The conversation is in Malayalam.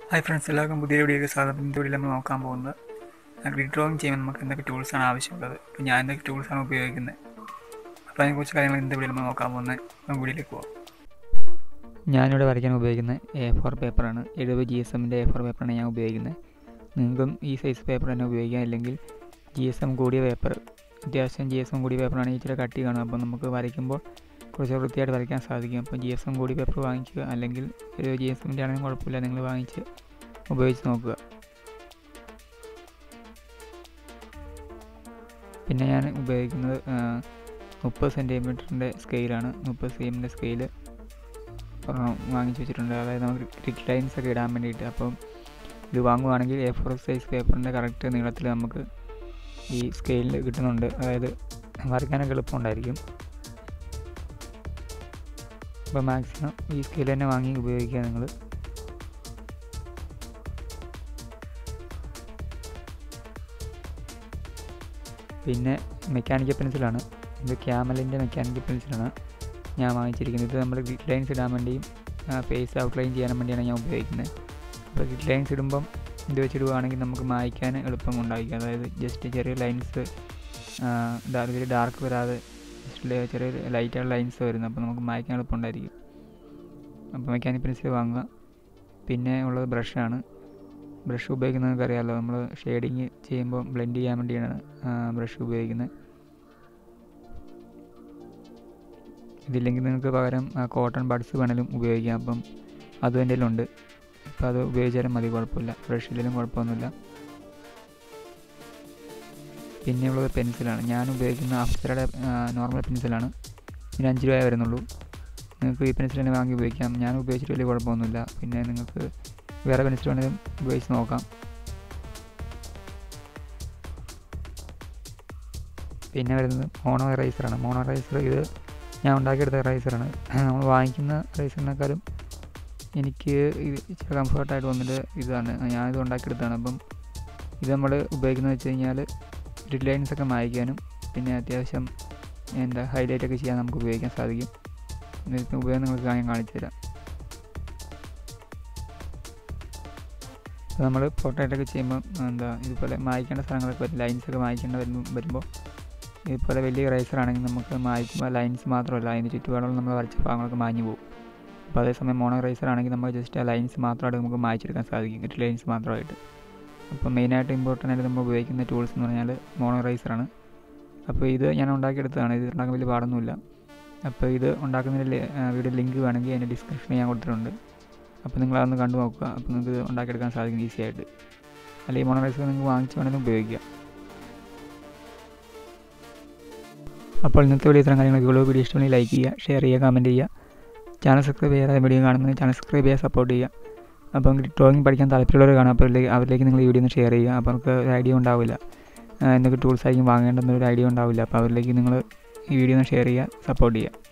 ഹായ് ഫ്രണ്ട്സ് എല്ലാവർക്കും പുതിയ വീഡിയോയ്ക്ക് സ്വാഗതം ഇന്നത്തെ വീഡിയോയിൽ നമ്മൾ നോക്കാൻ പോകുന്നത് ഗ്രിഡ് ഡ്രോയിങ് ചെയ്യുമ്പോൾ നമുക്ക് എന്തൊക്കെ ടൂൾസാണ് ആവശ്യമുള്ളത് അപ്പോൾ ഞാൻ എന്തൊക്കെ ടൂൾസാണ് ഉപയോഗിക്കുന്നത് അപ്പോൾ അതിനെക്കുറിച്ച് കാര്യങ്ങൾ ഇന്നത്തെ വീഡിയോയിൽ നമ്മൾ നോക്കാൻ പോകുന്നത് നമുക്ക് വീഡിയോയിലേക്ക് പോകാം ഞാനിവിടെ വരയ്ക്കാൻ ഉപയോഗിക്കുന്ന എ ഫോർ പേപ്പറാണ് എഴുപത് ജി എസ് എമ്മിൻ്റെ എ ഫോർ പേപ്പറാണ് ഞാൻ ഉപയോഗിക്കുന്നത് നിങ്ങൾക്കും ഈ സൈസ് പേപ്പർ തന്നെ ഉപയോഗിക്കാം അല്ലെങ്കിൽ ജി എസ് എം കൂടിയ പേപ്പർ അത്യാവശ്യം ജി എസ് എം കൂടിയ പേപ്പറാണെങ്കിൽ ഇച്ചിരി കട്ടി കാണും അപ്പോൾ നമുക്ക് വരയ്ക്കുമ്പോൾ കുറച്ച് വൃത്തിയായിട്ട് വരയ്ക്കാൻ സാധിക്കും അപ്പോൾ ജി എസ് എം കൂടി പേപ്പർ വാങ്ങിക്കുക അല്ലെങ്കിൽ ഒരു ജി എസ് എമ്മിൻ്റെ ആണെങ്കിലും കുഴപ്പമില്ല നിങ്ങൾ വാങ്ങിച്ച് ഉപയോഗിച്ച് നോക്കുക പിന്നെ ഞാൻ ഉപയോഗിക്കുന്നത് മുപ്പത് സെൻറ്റിമീറ്ററിൻ്റെ സ്കെയിലാണ് മുപ്പത് സി എമ്മിൻ്റെ സ്കെയില് വാങ്ങിച്ചു വെച്ചിട്ടുണ്ട് അതായത് നമുക്ക് ഗ്രിഡ് ലൈൻസ് ഒക്കെ ഇടാൻ വേണ്ടിയിട്ട് അപ്പം ഇത് വാങ്ങുവാണെങ്കിൽ എ ഫോർ സൈസ് പേപ്പറിൻ്റെ കറക്റ്റ് നീളത്തിൽ നമുക്ക് ഈ സ്കെയിലിൽ കിട്ടുന്നുണ്ട് അതായത് വരയ്ക്കാനൊക്കെ എളുപ്പമുണ്ടായിരിക്കും അപ്പോൾ മാക്സിമം ഈ സ്കെയിൽ തന്നെ വാങ്ങി ഉപയോഗിക്കുക നിങ്ങൾ പിന്നെ മെക്കാനിക്കൽ പെൻസിലാണ് ഇത് ക്യാമലിൻ്റെ മെക്കാനിക്കൽ പെൻസിലാണ് ഞാൻ വാങ്ങിച്ചിരിക്കുന്നത് ഇത് നമ്മൾ ഗ്രിഡ് ലൈൻസ് ഇടാൻ വേണ്ടിയും ഫേസ് ഔട്ട്ലൈൻ ചെയ്യാൻ വേണ്ടിയാണ് ഞാൻ ഉപയോഗിക്കുന്നത് അപ്പോൾ ഗ്രിഡ് ലൈൻസ് ഇടുമ്പം ഇത് വെച്ചിടുകയാണെങ്കിൽ നമുക്ക് മായ്ക്കാൻ എളുപ്പം ഉണ്ടായിരിക്കും അതായത് ജസ്റ്റ് ചെറിയ ലൈൻസ് ഇതിൽ ഡാർക്ക് വരാതെ ജസ്റ്റ് ചെറിയ ലൈറ്റായുള്ള ലൈൻസ് വരുന്നത് അപ്പോൾ നമുക്ക് മായ്ക്കാൻ എളുപ്പം ഉണ്ടായിരിക്കും അപ്പോൾ മെക്കാനിക് പെൻസിൽ വാങ്ങുക പിന്നെ ഉള്ളത് ബ്രഷാണ് ബ്രഷ് ഉപയോഗിക്കുന്നത് നിങ്ങൾക്ക് അറിയാമല്ലോ നമ്മൾ ഷെയ്ഡിങ് ചെയ്യുമ്പോൾ ബ്ലെൻഡ് ചെയ്യാൻ വേണ്ടിയാണ് ബ്രഷ് ഉപയോഗിക്കുന്നത് ഇതില്ലെങ്കിൽ നിങ്ങൾക്ക് പകരം കോട്ടൺ ബഡ്സ് വേണമെങ്കിലും ഉപയോഗിക്കാം അപ്പം അതും എൻ്റെ ഉണ്ട് അപ്പോൾ അത് ഉപയോഗിച്ചാലും മതി കുഴപ്പമില്ല ബ്രഷിലും കുഴപ്പമൊന്നുമില്ല പിന്നെയുള്ളത് പെൻസിലാണ് ഞാൻ ഉപയോഗിക്കുന്ന അപ്സരയുടെ നോർമൽ പെൻസിലാണ് ഇതിന് അഞ്ച് രൂപ വരുന്നുള്ളൂ നിങ്ങൾക്ക് ഈ പെൻസിൽ തന്നെ വാങ്ങി ഉപയോഗിക്കാം ഞാൻ ഉപയോഗിച്ചിട്ട് വലിയ കുഴപ്പമൊന്നുമില്ല പിന്നെ നിങ്ങൾക്ക് വേറെ പെൻസിൽ വേണമെങ്കിലും ഉപയോഗിച്ച് നോക്കാം പിന്നെ വരുന്നത് മോണോ എറൈസറാണ് മോണോ എറൈസർ ഇത് ഞാൻ ഉണ്ടാക്കിയെടുത്ത റൈസറാണ് നമ്മൾ വാങ്ങിക്കുന്ന റൈസറിനേക്കാളും എനിക്ക് ഇത് ഇച്ചിരി കംഫർട്ടായിട്ട് വന്നിട്ട് ഇതാണ് ഞാനിത് ഉണ്ടാക്കിയെടുത്താണ് അപ്പം ഇത് നമ്മൾ ഉപയോഗിക്കുന്നത് വെച്ച് കഴിഞ്ഞാൽ ഗ്രിഡ് ലൈൻസ് ഒക്കെ മായ്ക്കാനും പിന്നെ അത്യാവശ്യം എന്താ ഹൈലൈറ്റ് ഒക്കെ ചെയ്യാൻ നമുക്ക് ഉപയോഗിക്കാൻ സാധിക്കും ഇതിൻ്റെ ഉപയോഗം നിങ്ങൾക്ക് ഞാൻ കാണിച്ചു തരാം നമ്മൾ ഫോട്ടോയിട്ടൊക്കെ ചെയ്യുമ്പോൾ എന്താ ഇതുപോലെ മായ്ക്കേണ്ട സ്ഥലങ്ങളൊക്കെ വരും ലൈൻസൊക്കെ മായ്ക്കേണ്ട വരുമ്പോൾ വരുമ്പോൾ ഇതുപോലെ വലിയ റൈസർ ആണെങ്കിൽ നമുക്ക് മായ്ക്കുമ്പോൾ ലൈൻസ് മാത്രമല്ല അതിന് ചുറ്റുപാടുള്ള നമ്മൾ വരച്ച ഭാഗങ്ങളൊക്കെ മാഞ്ഞു പോകും അപ്പോൾ അതേസമയം മോണോ റൈസർ ആണെങ്കിൽ നമുക്ക് ജസ്റ്റ് ആ ലൈൻസ് മാത്രമായിട്ട് നമുക്ക് മായ്ച്ചെടുക്കാൻ സാധിക്കും ഗ്രിഡ് ലൈൻസ് മാത്രമായിട്ട് അപ്പോൾ മെയിനായിട്ട് ഇമ്പോർട്ടൻ്റ് ആയിട്ട് നമ്മൾ ഉപയോഗിക്കുന്ന ടൂൾസ് എന്ന് പറഞ്ഞാൽ മോണോ റൈസറാണ് അപ്പോൾ ഇത് ഞാൻ ഉണ്ടാക്കിയെടുത്തതാണ് ഇത് ഉണ്ടാക്കാൻ വലിയ പാടൊന്നുമില്ല അപ്പോൾ ഇത് ഉണ്ടാക്കുന്നതിൻ്റെ വീഡിയോ ലിങ്ക് വേണമെങ്കിൽ അതിൻ്റെ ഡിസ്ക്രിപ്ഷനിൽ ഞാൻ കൊടുത്തിട്ടുണ്ട് അപ്പോൾ നിങ്ങൾ അതൊന്ന് കണ്ടു നോക്കുക അപ്പോൾ നിങ്ങൾക്ക് ഇത് ഉണ്ടാക്കിയെടുക്കാൻ സാധിക്കും ഈസി ആയിട്ട് അല്ലെങ്കിൽ മോണോ റൈസർ നിങ്ങൾക്ക് വാങ്ങിച്ച് വേണമെങ്കിലും ഉപയോഗിക്കാം അപ്പോൾ ഇന്നത്തെ വീഡിയോ ഇത്തരം കാര്യങ്ങളൊക്കെ ഉള്ളൂ വീഡിയോ ഇഷ്ടമെങ്കിൽ ലൈക്ക് ചെയ്യുക ഷെയർ ചെയ്യുക കമൻറ്റ് ചെയ്യുക ചാനൽ സബ്സ്ക്രൈബ് ചെയ്യാതെ വീഡിയോ കാണുന്നത് ചാനൽ സബ്സ്ക്രൈബ് ചെയ്യുക സപ്പോർട്ട് ചെയ്യുക അപ്പം ഡ്രോയിങ് പഠിക്കാൻ താല്പര്യമുള്ളവർ കാണാം അപ്പോൾ അവരിലേക്ക് നിങ്ങൾ ഈ വീഡിയോ ഒന്ന് ഷെയർ ചെയ്യുക അപ്പോൾ അവർക്ക് ഒരു ഐഡിയ ഉണ്ടാവില്ല എന്തൊക്കെ ടൂൾസ് ആയിരിക്കും വാങ്ങേണ്ടെന്നൊരു ഐഡിയ ഉണ്ടാവില്ല അപ്പോൾ അവരിലേക്ക് നിങ്ങൾ ഈ വീഡിയോ ഒന്ന് ഷെയർ ചെയ്യുക സപ്പോർട്ട് ചെയ്യുക